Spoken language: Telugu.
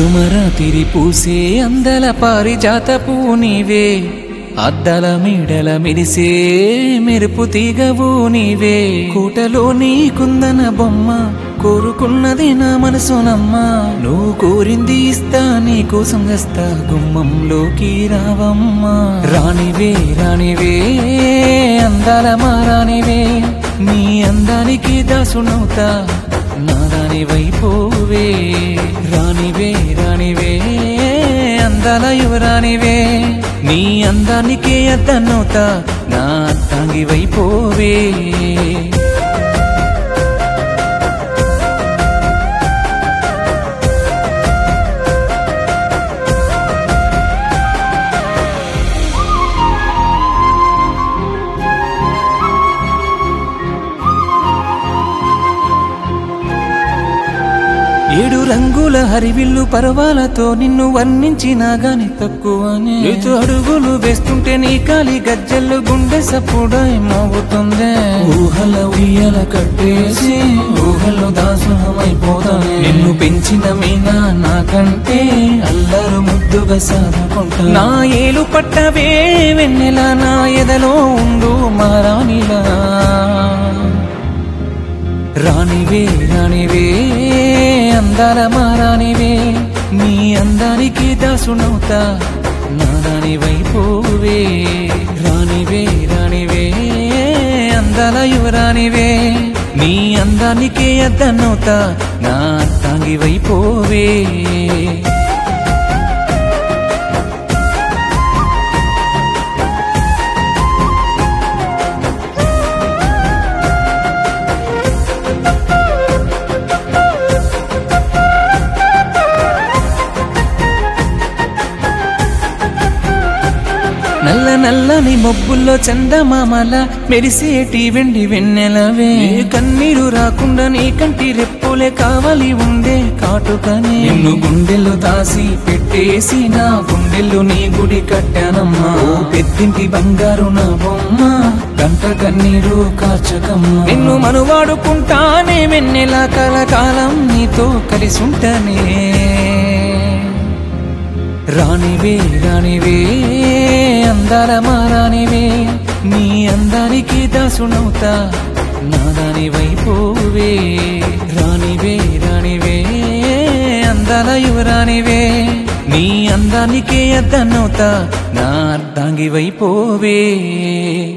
అర్ధుమరాతిరి పూసే అందల పారిజాతపు నీవే అద్దల మీడల మెరిసే మెరుపు తీగవు నీవే కూటలో నీ కుందన బొమ్మ కోరుకున్నది నా మనసునమ్మ నువ్వు కోరింది ఇస్తా నీ కోసం వస్తా గుమ్మంలోకి రావమ్మా రాణివే రాణివే అందాల మా రాణివే నీ అందానికి దాసునవుతా నా రాణి వైపోవే రాణివే రాణివే అందాల యువరాణివే నీ అందానికే అద్దన్నవుతా నా అద్దాంగి వైపోవే ఏడు రంగుల హరివిల్లు పర్వాలతో నిన్ను వర్ణించినా గాని తక్కువనే ఎటు అడుగులు వేస్తుంటే నీ కాలి గజ్జెలు గుండె సప్పుడై మోగుతుందే ఊహల ఉయ్యల కట్టేసి ఊహల్లో దాసోహమైపోతానే నిన్ను పెంచిన మీనా నాకంటే అల్లరు ముద్దుగా సాదుకుంటా నా ఏలు పట్టవే వెన్నెల నా ఎదలో ఉండు మారానిలా రాణివే రాణివే అందాల మా రాణివే నీ అందానికి దాసునవుతా నా రాణి వైపోవే రాణివే రాణివే అందాల యువరాణివే నీ అందానికే అద్దన్నవుతా నా అద్దాంగి వైపోవే నల్ల నల్లని మబ్బుల్లో చందమామల మెరిసేటి వెండి వెన్నెలవే ఏ కన్నీరు రాకుండా నీ కంటి రెప్పులే కావాలి ఉండే కాటుకనే నిన్ను గుండెల్లో దాసి పెట్టేసి నా గుండెల్లో నీ గుడి కట్టానమ్మా ఓ పెద్దింటి బంగారు నా బొమ్మ గంట కన్నీరు కాచకమ్మ నిన్ను మనువాడుకుంటానే వెన్నెల కలకాలం నీతో కలిసి ఉంటానే రాణివే రాణివే అందాల మా రాణివే నీ అందానికి దాసునవుతా నా దాని వైపోవే రాణివే రాణివే అందాల యువరాణివే నీ అందానికే అద్దన్నవుతా నా అర్ధాంగి వైపోవే